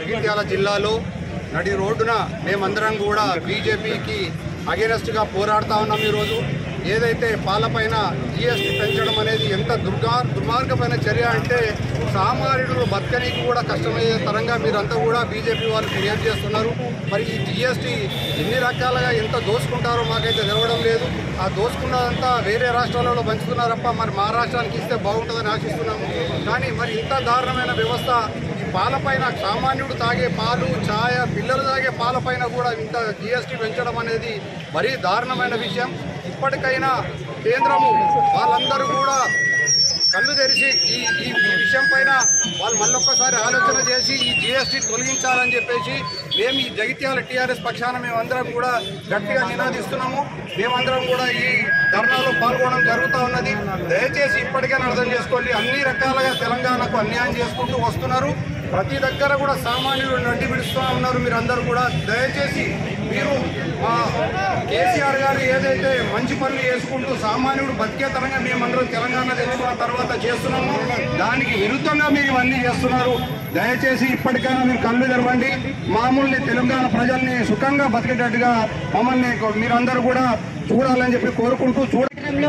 జగిత్యాల జిల్లాలో నడి రోడ్డున మేమందరం కూడా బీజేపీకి అగేనెస్ట్గా పోరాడుతా ఉన్నాం ఈరోజు ఏదైతే పాలపైన జిఎస్టీ పెంచడం అనేది ఎంత దుర్గా దుర్మార్గమైన చర్య అంటే సామాన్యుడు బతకనీకి కూడా కష్టమయ్యే తరంగా మీరంతా కూడా బీజేపీ వాళ్ళు ఫిర్యాదు చేస్తున్నారు మరి ఈ జిఎస్టీ ఎన్ని రకాలుగా ఎంత దోసుకుంటారో మాకైతే తెలవడం లేదు ఆ దోసుకున్నదంతా వేరే రాష్ట్రాలలో పంచుతున్నారప్ప మరి మా రాష్ట్రానికి ఇస్తే బాగుంటుందని ఆశిస్తున్నాము కానీ మరి ఇంత దారుణమైన వ్యవస్థ ఈ పాలపైన సామాన్యుడు తాగే పాలు ఛాయ పిల్లలు తాగే పాలపైన కూడా ఇంత జిఎస్టీ పెంచడం అనేది మరీ దారుణమైన విషయం ఇప్పటికైనా కేంద్రము వాళ్ళందరూ కూడా కళ్ళు తెరిచి ఈ ఈ ఈ విషయం పైన వాళ్ళు మళ్ళొక్కసారి ఆలోచన చేసి ఈ జిఎస్టీ తొలగించాలని చెప్పేసి మేము ఈ జగిత్యాల టీఆర్ఎస్ పక్షాన మేమందరం కూడా గట్టిగా నినాదిస్తున్నాము మేమందరం కూడా ఈ ధర్నాలో పాల్గొనడం జరుగుతూ ఉన్నది దయచేసి ఇప్పటికైనా అర్థం చేసుకోండి అన్ని రకాలుగా తెలంగాణకు అన్యాయం చేసుకుంటూ వస్తున్నారు ప్రతి దగ్గర కూడా సామాన్యులు నడ్డి విడుస్తూ ఉన్నారు మీరు అందరూ కూడా దయచేసి మీరు మా కేసీఆర్ గారు ఏదైతే మంచి పనులు చేసుకుంటూ సామాన్యుడు బతికే తరంగా మేమందరం తెలంగాణ తెచ్చుకున్న తర్వాత చేస్తున్నాము దానికి విరుద్ధంగా మీరు ఇవన్నీ చేస్తున్నారు దయచేసి ఇప్పటికైనా మీరు కళ్ళు తెరవండి మామూలు తెలంగాణ ప్రజల్ని సుఖంగా బతికేటట్టుగా మమ్మల్ని మీరందరూ కూడా చూడాలని చెప్పి కోరుకుంటూ చూడ పట్టణంలో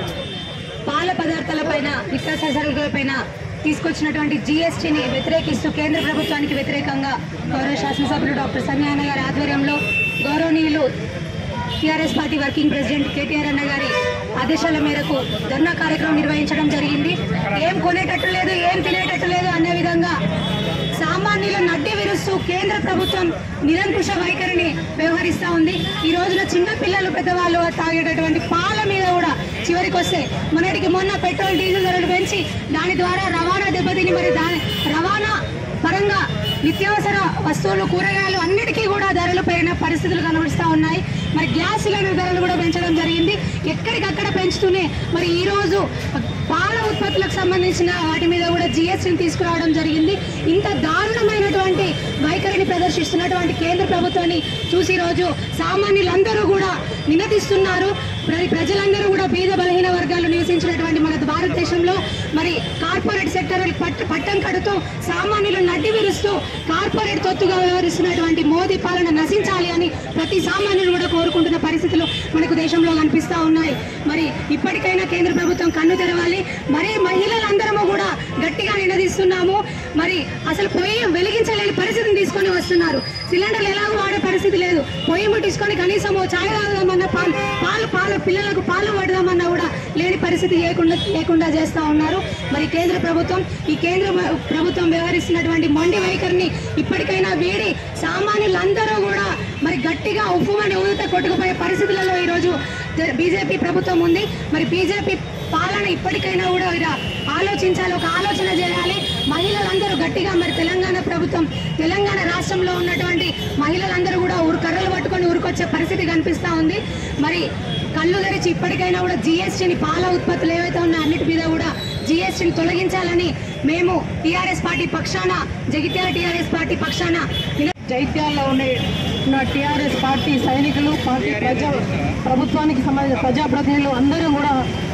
పాల పదార్థాలపైన వికాస సరుకులపైన తీసుకొచ్చినటువంటి జీఎస్టీని వ్యతిరేకిస్తూ కేంద్ర ప్రభుత్వానికి వ్యతిరేకంగా గౌరవ శాసనసభ్యులు డాక్టర్ సంజయ్ గారి ఆధ్వర్యంలో గౌరవనీయులు TRS party working president KTR అన్న గారి ఆదేశాల మేరకు ధర్నా కార్యక్రమం నిర్వహించడం జరిగింది ఏం కొనేటట్టు లేదు ఏం తినేటట్టు లేదు అనే విధంగా సామాన్యుల నడ్డి విరుస్తూ కేంద్ర ప్రభుత్వం నిరంకుశ వైఖరిని వ్యవహరిస్తూ ఉంది ఈ రోజున చిన్న పిల్లలు పెద్దవాళ్ళు తాగేటటువంటి పాల మీద కూడా చివరికి వస్తే మొన్నటికి మొన్న పెట్రోల్ డీజిల్ ధరలు పెంచి దాని ద్వారా రవాణా దెబ్బతిని మరి దాని రవాణా పరంగా నిత్యావసర వస్తువులు కూరగాయలు అన్నిటికీ కూడా ధరలు పెరిగిన పరిస్థితులు కనిపిస్తూ ఉన్నాయి మరి గ్యాస్ సిలిండర్ ధరలు కూడా పెంచడం జరిగింది ఎక్కడికక్కడ పెంచుతూనే మరి ఈ రోజు పాల ఉత్పత్తులకు సంబంధించిన వాటి మీద కూడా జిఎస్టీని తీసుకురావడం జరిగింది ఇంత దారుణమైనటువంటి వైఖరిని ప్రదర్శిస్తున్నటువంటి కేంద్ర ప్రభుత్వాన్ని చూసి ఈ రోజు సామాన్యులందరూ కూడా నినదిస్తున్నారు మరి ప్రజలందరూ కూడా బీద బలహీన వర్గాలు నివసించినటువంటి మన భారతదేశంలో మరి కార్పొరేట్ సెక్టర్ పట్ పట్టం కడుతూ సామాన్యులను నడ్డి విరుస్తూ కార్పొరేట్ తొత్తుగా వ్యవహరిస్తున్నటువంటి మోదీ పాలన నశించాలి అని ప్రతి సామాన్యులు కూడా కోరుకుంటున్న పరిస్థితులు మనకు దేశంలో కనిపిస్తా ఉన్నాయి మరి ఇప్పటికైనా కేంద్ర ప్రభుత్వం కన్ను తెరవాలి మరి మహిళలందరము కూడా గట్టిగా నినదిస్తున్నాము మరి అసలు పొయ్యి వెలిగించలేని పరిస్థితిని తీసుకొని వస్తున్నారు సిలిండర్లు ఎలాగో వాడే పరిస్థితి లేదు పొయ్యి ముట్టించుకొని కనీసం ఓ ఛాయ్ తాగుదామన్నా పాలు పాలు పాలు పిల్లలకు పాలు పడదామన్నా కూడా లేని పరిస్థితి లేకుండా లేకుండా చేస్తా ఉన్నారు మరి కేంద్ర ప్రభుత్వం ఈ కేంద్ర ప్రభుత్వం వ్యవహరిస్తున్నటువంటి మొండి వైఖరిని ఇప్పటికైనా వీడి సామాన్యులందరూ కూడా మరి గట్టిగా ఉప్పుమని ఊదితే కొట్టుకుపోయే పరిస్థితులలో ఈరోజు బీజేపీ ప్రభుత్వం ఉంది మరి బీజేపీ పాలన ఇప్పటికైనా కూడా ఇలా ఆలోచించాలి ఒక ఆలోచన చేయాలి మహిళలందరూ గట్టిగా మరి తెలంగాణ ప్రభుత్వం తెలంగాణ రాష్ట్రంలో ఉన్నటువంటి మహిళలందరూ కూడా ఊరు కర్రలు పట్టుకొని ఊరికొచ్చే పరిస్థితి కనిపిస్తా ఉంది మరి కళ్ళు తెరిచి ఇప్పటికైనా కూడా జిఎస్టీని పాల ఉత్పత్తులు ఏవైతే ఉన్నాయో అన్నిటి మీద కూడా జిఎస్టీని తొలగించాలని మేము టీఆర్ఎస్ పార్టీ పక్షాన జగిత్యాల టీఆర్ఎస్ పార్టీ పక్షాన నిల- జైత్యాల్లో ఉండే ఉన్న టీఆర్ఎస్ పార్టీ సైనికులు పార్టీ ప్రజా ప్రభుత్వానికి సంబంధించిన ప్రజాప్రతినిధులు అందరూ కూడా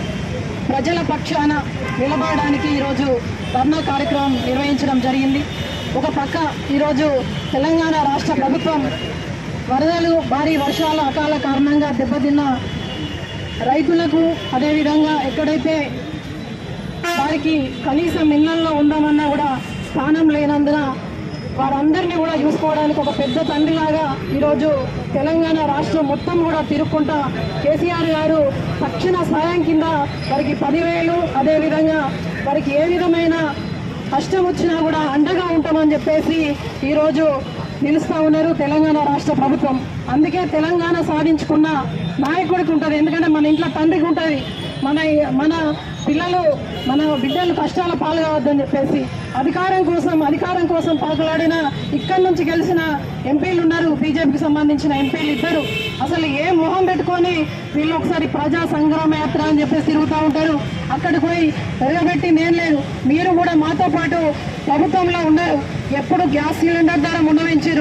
ప్రజల పక్షాన నిలబడడానికి ఈరోజు ధర్నా కార్యక్రమం నిర్వహించడం జరిగింది ఒక పక్క ఈరోజు తెలంగాణ రాష్ట్ర ప్రభుత్వం వరదలు భారీ వర్షాల అకాల కారణంగా దెబ్బతిన్న రైతులకు అదేవిధంగా ఎక్కడైతే వారికి కనీసం ఇళ్లలో ఉందామన్నా కూడా స్థానం లేనందున వారందరినీ కూడా చూసుకోవడానికి ఒక పెద్ద తండ్రిలాగా ఈరోజు తెలంగాణ రాష్ట్రం మొత్తం కూడా తిరుక్కుంటా కేసీఆర్ గారు తక్షణ సహాయం కింద వారికి పదివేలు అదేవిధంగా వారికి ఏ విధమైన కష్టం వచ్చినా కూడా అండగా ఉంటామని చెప్పేసి ఈరోజు నిలుస్తూ ఉన్నారు తెలంగాణ రాష్ట్ర ప్రభుత్వం అందుకే తెలంగాణ సాధించుకున్న నాయకుడికి ఉంటుంది ఎందుకంటే మన ఇంట్లో తండ్రికి ఉంటుంది మన మన పిల్లలు మన బిడ్డలు కష్టాల పాలు కావద్దని చెప్పేసి అధికారం కోసం అధికారం కోసం పాకులాడిన ఇక్కడి నుంచి గెలిచిన ఎంపీలు ఉన్నారు బీజేపీకి సంబంధించిన ఎంపీలు ఇద్దరు అసలు ఏ మొహం పెట్టుకొని వీళ్ళు ఒకసారి ప్రజా సంగ్రామ యాత్ర అని చెప్పేసి తిరుగుతూ ఉంటారు అక్కడికి పోయి తిరగబెట్టి నేను లేదు మీరు కూడా మాతో పాటు ప్రభుత్వంలో ఉన్నారు ఎప్పుడు గ్యాస్ సిలిండర్ ధర ఉండవించారు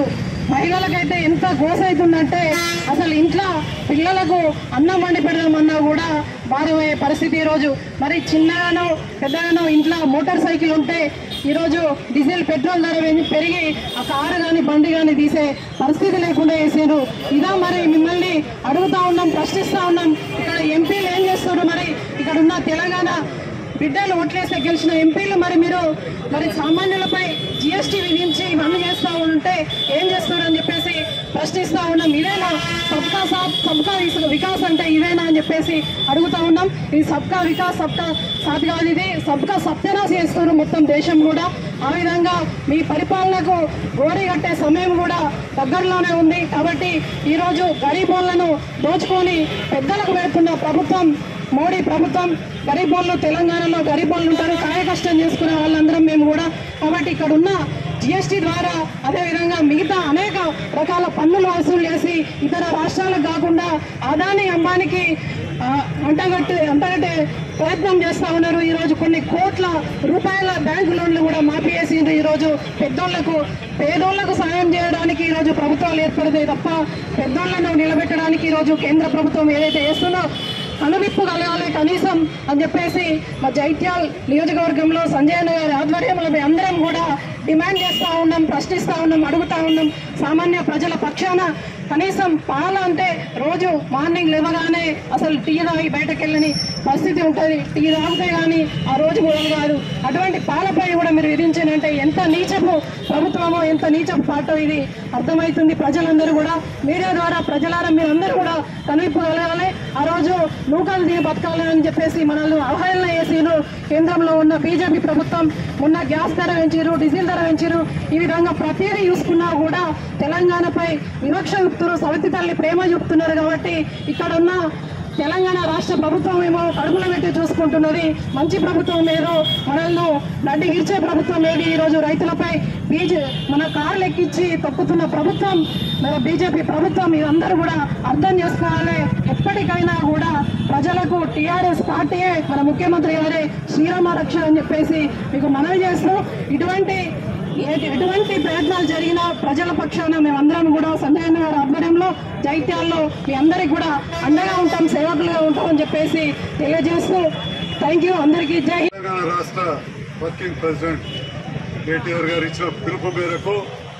మహిళలకైతే ఎంత గోస అవుతుందంటే అసలు ఇంట్లో పిల్లలకు అన్నం వండి పెడదామన్నా కూడా మారిపోయే పరిస్థితి ఈరోజు మరి చిన్నగానో పెద్దగానో ఇంట్లో మోటార్ సైకిల్ ఉంటే ఈరోజు డీజిల్ పెట్రోల్ ధర పెరిగి- పెరిగి ఆ కారు కానీ బండి కానీ తీసే పరిస్థితి లేకుండా చేసారు ఇదా మరి మిమ్మల్ని అడుగుతా ఉన్నాం ప్రశ్నిస్తా ఉన్నాం ఇక్కడ ఎంపీలు ఏం చేస్తారు మరి ఇక్కడ ఉన్న తెలంగాణ బిడ్డలు ఓట్లేస్తే గెలిచిన ఎంపీలు మరి మీరు మరి సామాన్యులపై జిఎస్టీ విధించి ఇవన్నీ చేస్తా ఉంటే ఏం చేస్తారు అని చెప్పేసి ప్రశ్నిస్తా ఉన్నాం ఇదేనా సబ్కా సాత్ సబ్కా విస్- వికాస్ అంటే ఇదేనా అని చెప్పేసి అడుగుతా ఉన్నాం ఇది సబ్కా వికాస్ సబ్కా సాత్ కాదు ఇది సబ్కా సత్యనాశ చేస్తారు మొత్తం దేశం కూడా ఆ విధంగా మీ పరిపాలనకు గోరి కట్టే సమయం కూడా దగ్గరలోనే ఉంది కాబట్టి ఈరోజు గరీబోళ్లను దోచుకొని పెద్దలకు పెడుతున్న ప్రభుత్వం మోడీ ప్రభుత్వం గరీబోళ్ళు తెలంగాణలో గరీబోళ్ళు ఉంటారు కాయ కష్టం చేసుకునే వాళ్ళందరం మేము కూడా కాబట్టి ఇక్కడ ఉన్న జిఎస్టీ ద్వారా అదేవిధంగా మిగతా అనేక రకాల పన్నులు వసూలు చేసి ఇతర రాష్ట్రాలకు కాకుండా అదాని అంబానికి ఆ, అంటగట్టే అంటగట్టే ప్రయత్నం చేస్తా ఉన్నారు ఈరోజు కొన్ని కోట్ల రూపాయల బ్యాంకు లోన్లు కూడా మాఫీ చేసిండ్రు ఈరోజు పెద్దోళ్లకు పేదోళ్లకు సాయం చేయడానికి ఈరోజు ప్రభుత్వాలు ఏర్పడతాయి తప్ప పెద్దోళ్లను నిలబెట్టడానికి ఈరోజు కేంద్ర ప్రభుత్వం ఏదైతే చేస్తుందో అనువిప్పు కలగాలి కనీసం అని చెప్పేసి మా జైత్యాల్ నియోజకవర్గంలో సంజయ్ అన్న గారి ఆధ్వర్యంలో మేము అందరం కూడా డిమాండ్ చేస్తూ ఉన్నాం ప్రశ్నిస్తూ ఉన్నాం అడుగుతా ఉన్నాం సామాన్య ప్రజల పక్షాన కనీసం పాల అంటే రోజు మార్నింగ్ లేవగానే అసలు టీ తాగి బయటకు వెళ్ళని పరిస్థితి ఉంటుంది టీ తాగితే కానీ ఆ రోజు కూడా కాదు అటువంటి పాలపై కూడా మీరు విధించారంటే ఎంత నీచపు ప్రభుత్వమో ఎంత నీచపు పాటో ఇది అర్థమవుతుంది ప్రజలందరూ కూడా మీడియా ద్వారా ప్రజలారా మీరందరూ కూడా కనువిప్పు కలగాలి ఆ రోజు నూకలు దిగి బతకాలి అని చెప్పేసి మనల్ని అవహేళన చేసిరు కేంద్రంలో ఉన్న బీజేపీ ప్రభుత్వం మొన్న గ్యాస్ ధర పెంచారు డీజిల్ ధర పెంచారు ఈ విధంగా ప్రతిదీ చూసుకున్నా కూడా తెలంగాణపై వివక్ష చూపుతున్నారు సవితి తల్లి ప్రేమ చూపుతున్నారు కాబట్టి ఇక్కడ ఉన్న తెలంగాణ రాష్ట్ర ప్రభుత్వం ఏమో కడుపులో పెట్టి చూసుకుంటున్నది మంచి ప్రభుత్వం ఏదో మనల్ని నడ్డి ఇచ్చే ప్రభుత్వం ఏది ఈరోజు రైతులపై బీజే మన కార్లు ఎక్కించి తొక్కుతున్న ప్రభుత్వం మన బీజేపీ ప్రభుత్వం ఇదందరూ కూడా అర్థం చేసుకోవాలి ఎప్పటికైనా కూడా ప్రజలకు టీఆర్ఎస్ పార్టీయే మన ముఖ్యమంత్రి గారే శ్రీరామ రక్ష అని చెప్పేసి మీకు మనవి చేస్తూ ఇటువంటి ఏ- ఎటువంటి ప్రయత్నాలు జరిగినా ప్రజల పక్షాన మేమందరం కూడా సంజయ్ అన్న గారి ఆధ్వర్యంలో జైత్యాల్లో మీ అందరికి కూడా అండగా ఉంటాం సేవకులుగా ఉంటామని చెప్పేసి తెలియజేస్తూ థ్యాంక్ యూ అందరికీ జై హింద్. తెలంగాణ రాష్ట్ర వర్కింగ్ ప్రెసిడెంట్ కేటీఆర్ గారు ఇచ్చిన పిలుపు మేరకు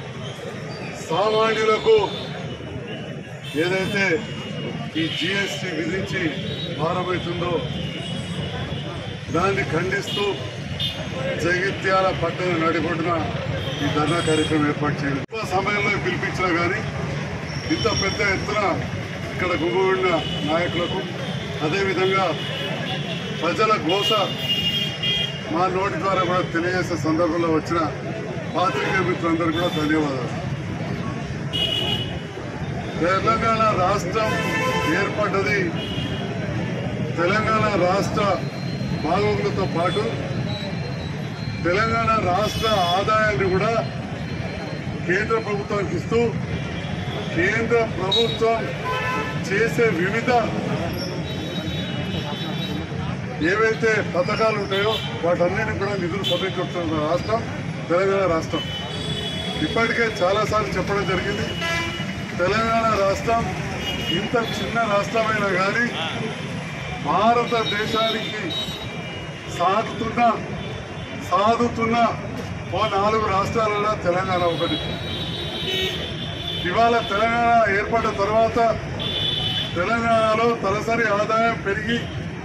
సామాన్యులకు ఏదైతే ఈ జిఎస్టి విధించి భారమవుతుందో దాన్ని ఖండిస్తూ జగిత్యాల పట్టణ నడిబొడ్డున ఈ ధర్నా కార్యక్రమం ఏర్పాటు చేయండి ఎక్కువ సమయంలో పిలిపించినా కానీ ఇంత పెద్ద ఎత్తున ఇక్కడ గుమిగూడిన నాయకులకు అదేవిధంగా ప్రజల గోస మా నోటి ద్వారా కూడా తెలియజేసే సందర్భంలో వచ్చిన పాత్రికేయ మిత్రులందరూ కూడా ధన్యవాదాలు తెలంగాణ రాష్ట్రం ఏర్పడ్డది తెలంగాణ రాష్ట్ర బాగోగులతో పాటు తెలంగాణ రాష్ట్ర ఆదాయాన్ని కూడా కేంద్ర ప్రభుత్వానికి ఇస్తూ కేంద్ర ప్రభుత్వం చేసే వివిధ ఏవైతే పథకాలు ఉంటాయో వాటన్నిటికి కూడా నిధులు సమీకరిస్తున్న రాష్ట్రం తెలంగాణ రాష్ట్రం ఇప్పటికే చాలాసార్లు చెప్పడం జరిగింది తెలంగాణ రాష్ట్రం ఇంత చిన్న రాష్ట్రమైనా కానీ భారతదేశానికి సాగుతున్న సాగుతున్న ఓ నాలుగు రాష్ట్రాలలో తెలంగాణ ఒకటి ఇవాళ తెలంగాణ ఏర్పడిన తర్వాత తెలంగాణలో తలసరి ఆదాయం పెరిగి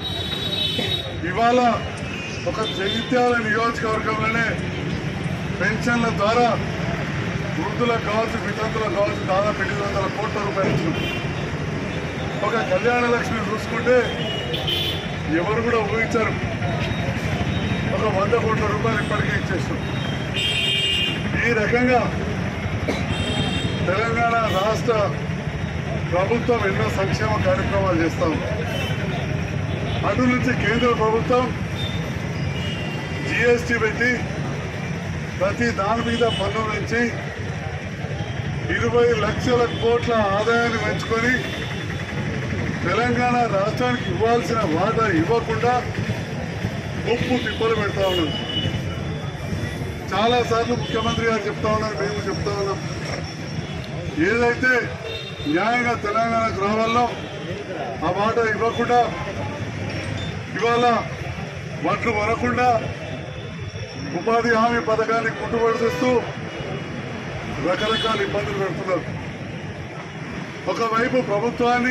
ఇవాళ ఒక జగిత్యాల నియోజకవర్గంలోనే పెన్షన్ల ద్వారా వృద్ధులకు కావచ్చు వితంతులకు కావచ్చు దాదాపు ఎనిమిది వందల కోట్ల రూపాయలు ఇచ్చినాం ఒక కళ్యాణ లక్ష్మి చూసుకుంటే ఎవరు కూడా ఊహించారు ఒక వంద కోట్ల రూపాయలు ఇప్పటికే ఇచ్చేసాం ఈ రకంగా తెలంగాణ రాష్ట్ర ప్రభుత్వం ఎన్నో సంక్షేమ కార్యక్రమాలు చేస్తాం అటు నుంచి కేంద్ర ప్రభుత్వం జిఎస్టీ పెట్టి ప్రతి దాని మీద పన్ను నుంచి ఇరవై లక్షల కోట్ల ఆదాయాన్ని పెంచుకొని తెలంగాణ రాష్ట్రానికి ఇవ్వాల్సిన వాటా ఇవ్వకుండా ఉప్పు తిప్పలు పెడతా ఉన్నారు చాలాసార్లు ముఖ్యమంత్రి గారు చెప్తా ఉన్నారు మేము చెప్తా ఉన్నాం ఏదైతే న్యాయంగా తెలంగాణకు రావాలో ఆ మాట ఇవ్వకుండా ఇవాళ వడ్లు కొనకుండా ఉపాధి హామీ పథకాన్ని కుంటుపడిస్తూ రకరకాల ఇబ్బందులు పెడుతున్నారు ఒకవైపు ప్రభుత్వాన్ని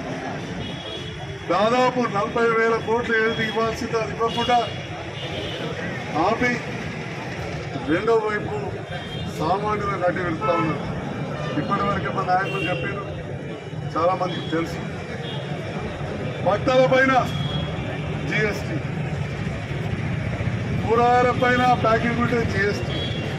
దాదాపు నలభై వేల కోట్లు ఏది ఇవ్వాల్సింది అది ఇవ్వకుండా ఆపి రెండో వైపు సామాన్యుల నటి వెళ్తా ఉన్నారు ఇప్పటి వరకు మన నాయకులు చెప్పారు చాలా మందికి తెలుసు బట్టల పైన జిఎస్టి కూరగాయల పైన ప్యాకింగ్ ఉంటే జిఎస్టి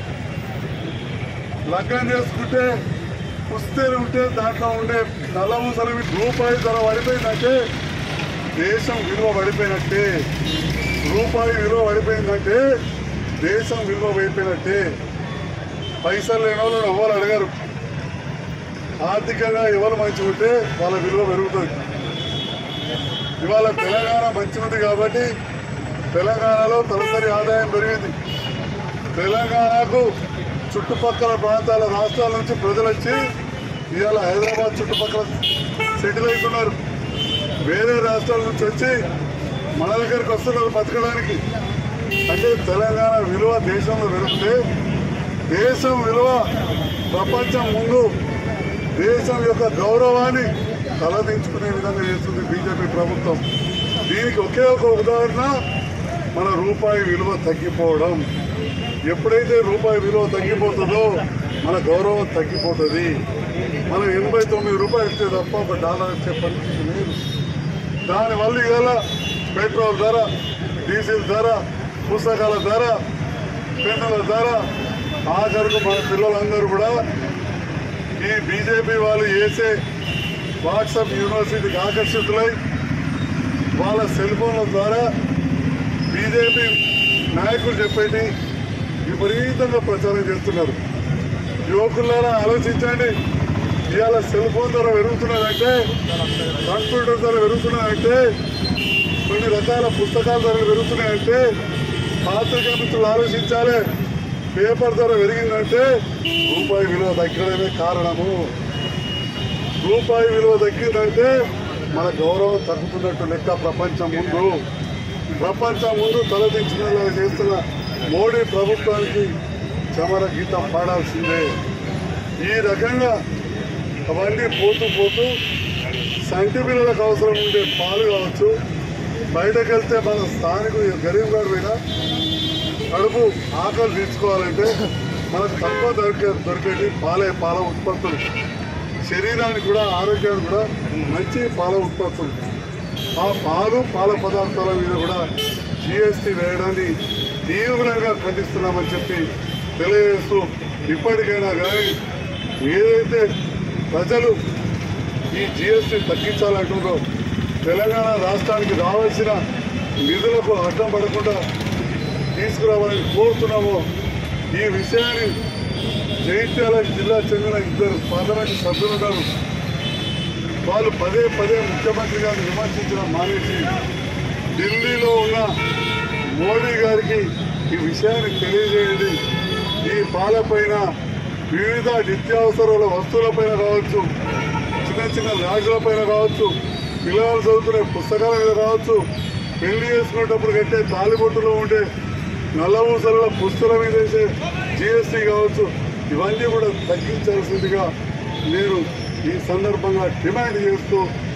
లగ్గం చేసుకుంటే పుస్తేలు ఉంటే దాంట్లో ఉండే నల్ల ఊసలు రూపాయి ధర పడిపోయిందంటే దేశం విలువ పడిపోయినట్టే రూపాయి విలువ పడిపోయిందంటే దేశం విలువ పడిపోయినట్టే పైసలు లేని వాళ్ళు ఎవరు అడగరు ఆర్థికంగా ఎవరు మంచిగా ఉంటే వాళ్ళ విలువ పెరుగుతుంది ఇవాళ తెలంగాణ మంచిగా ఉంది కాబట్టి తెలంగాణలో తలసరి ఆదాయం పెరిగింది తెలంగాణకు చుట్టుపక్కల ప్రాంతాల రాష్ట్రాల నుంచి ప్రజలు వచ్చి ఇవాళ హైదరాబాద్ చుట్టుపక్కల సెటిల్ అవుతున్నారు వేరే రాష్ట్రాల నుంచి వచ్చి మన దగ్గరికి వస్తున్నారు బతకడానికి అంటే తెలంగాణ విలువ దేశంలో పెరిగితే దేశం విలువ ప్రపంచం ముందు దేశం యొక్క గౌరవాన్ని తలదించుకునే విధంగా చేస్తుంది బీజేపీ ప్రభుత్వం దీనికి ఒకే ఒక ఉదాహరణ మన రూపాయి విలువ తగ్గిపోవడం ఎప్పుడైతే రూపాయి విలువ తగ్గిపోతుందో మన గౌరవం తగ్గిపోతుంది మనం ఎనభై తొమ్మిది రూపాయలు ఇస్తే తప్ప ఒక డాలర్ ఇచ్చే పరిస్థితి లేదు దానివల్ల ఇవాళ పెట్రోల్ ధర డీజిల్ ధర పుస్తకాల ధర పెన్నుల ధర ఆఖరుకు మన పిల్లలందరూ కూడా ఈ బీజేపీ వాళ్ళు వేసే వాట్సాప్ యూనివర్సిటీకి ఆకర్షితులై వాళ్ళ సెల్ ఫోన్ల ద్వారా బీజేపీ నాయకులు చెప్పేటి విపరీతంగా ప్రచారం చేస్తున్నారు యువకులారా ఆలోచించండి ఇవాళ సెల్ ఫోన్ ధర పెరుగుతున్నదంటే కంప్యూటర్ ధర పెరుగుతున్నదంటే కొన్ని రకాల పుస్తకాల ధరలు పెరుగుతున్నాయంటే పాత్రికా మిత్రులు ఆలోచించాలి పేపర్ ధర పెరిగిందంటే రూపాయి విలువ తగ్గడమే కారణము రూపాయి విలువ తగ్గిందంటే మన గౌరవం తగ్గుతున్నట్టు లెక్క ప్రపంచం ముందు ప్రపంచం ముందు తలదించుకునేలా చేస్తున్న మోడీ ప్రభుత్వానికి చమర గీతం పాడాల్సిందే ఈ రకంగా అవన్నీ పోతూ పోతూ సంటి పిల్లలకు అవసరం ఉండే పాలు కావచ్చు బయటకు వెళ్తే మన స్థానికులు గరీబ్ గారు పోయినా కడుపు ఆకలి తీర్చుకోవాలంటే మనకు తక్కువ దొరికే దొరికేది పాలే పాల ఉత్పత్తులు శరీరానికి కూడా ఆరోగ్యానికి కూడా మంచి పాల ఉత్పత్తులు ఆ పాలు పాల పదార్థాల మీద కూడా జిఎస్టీ వేయడాన్ని తీవ్రంగా ఖండిస్తున్నామని చెప్పి తెలియజేస్తూ ఇప్పటికైనా కానీ ఏదైతే ప్రజలు ఈ జిఎస్టీ తగ్గించాలంటుందో తెలంగాణ రాష్ట్రానికి రావాల్సిన నిధులకు అడ్డం పడకుండా తీసుకురావాలని కోరుతున్నామో ఈ విషయాన్ని జగిత్యాల జిల్లా చెందిన ఇద్దరు పార్లమెంట్ సభ్యులు ఉన్నారు వాళ్ళు పదే పదే ముఖ్యమంత్రి గారిని విమర్శించడం మానేసి ఢిల్లీలో ఉన్న మోడీ గారికి ఈ విషయాన్ని తెలియజేయండి ఈ పాలపైన వివిధ నిత్యావసరాల వస్తువులపైన కావచ్చు చిన్న చిన్న రాజులపైన కావచ్చు పిల్లలు చదువుకునే పుస్తకాల మీద కావచ్చు పెళ్లి చేసుకునేటప్పుడు కట్టే తాలిబొట్టులో ఉండే నల్ల ఊసల పుస్తకాల మీద వేసే జిఎస్టీ కావచ్చు ఇవన్నీ కూడా తగ్గించాల్సిందిగా నేను ఈ సందర్భంగా డిమాండ్ చేస్తూ